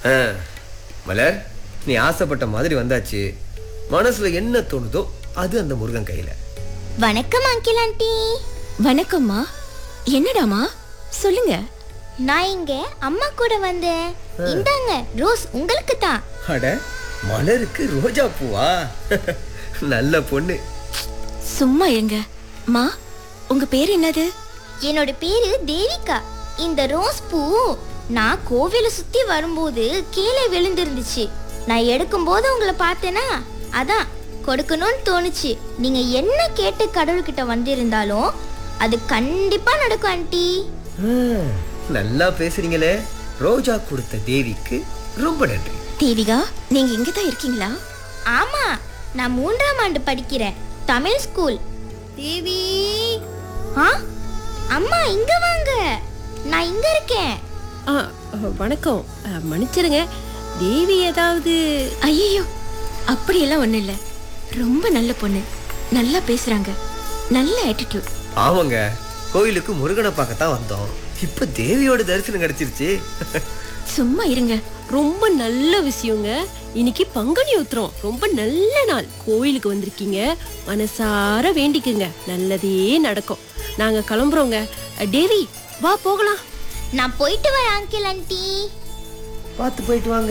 ஆ, மலர் நீ ஆசைப்பட்ட மாதிரி வந்தாச்சு மனசுல என்ன தோணுதோ அது அந்த முருகன் கையில வணக்கம் அங்கிள் ஆண்டி வணக்கம்மா என்னடாமா சொல்லுங்க நான் இங்க அம்மா கூட வந்தேன் இந்தாங்க ரோஸ் உங்களுக்கு தான் அட மலருக்கு ரோஜா பூவா நல்ல பொண்ணு சும்மா இருங்க மா உங்க பேர் என்னது என்னோட பேரு தேவிகா இந்த ரோஸ் பூ நான் கோவில சுத்தி வரும்போது கீழே விழுந்திருந்துச்சு நான் எடுக்கும்போது உங்களை பார்த்தேனா அதான் கொடுக்கணும்னு தோணுச்சு நீங்க என்ன கேட்டு கடவுள்கிட்ட வந்திருந்தாலும் அது கண்டிப்பா நடக்கும் ஆண்டி ஆ, நல்லா பேசுறீங்களே ரோஜா கொடுத்த தேவிக்கு ரொம்ப நன்றி தேவிகா நீங்க இங்க தான் இருக்கீங்களா ஆமா நான் மூன்றாம் ஆண்டு படிக்கிறேன் தமிழ் ஸ்கூல் தேவி ஆ அம்மா இங்க வாங்க நான் இங்க இருக்கேன் ஆ வணக்கம் ஆ, மன்னிச்சிருங்க தேவி ஏதாவது ஐயோ அப்படியெல்லாம் ஒண்ணும் இல்ல ரொம்ப நல்ல பொண்ணு நல்லா பேசுறாங்க நல்ல ஆட்டிடியூட் ஆமாங்க கோயிலுக்கு முருகனை பார்க்கத்தான் வந்தோம் இப்ப தேவியோட தரிசனம் கிடைச்சிருச்சு சும்மா இருங்க ரொம்ப நல்ல விஷயங்க இன்னைக்கு பங்குனி உத்திரம் ரொம்ப நல்ல நாள் கோயிலுக்கு வந்திருக்கீங்க மனசார வேண்டிக்குங்க நல்லதே நடக்கும் நாங்க கிளம்புறோங்க அ, தேவி வா போகலாம் நான் போயிட்டு வரேன் அங்கிள் ஆண்டி பார்த்து போயிட்டு வாங்க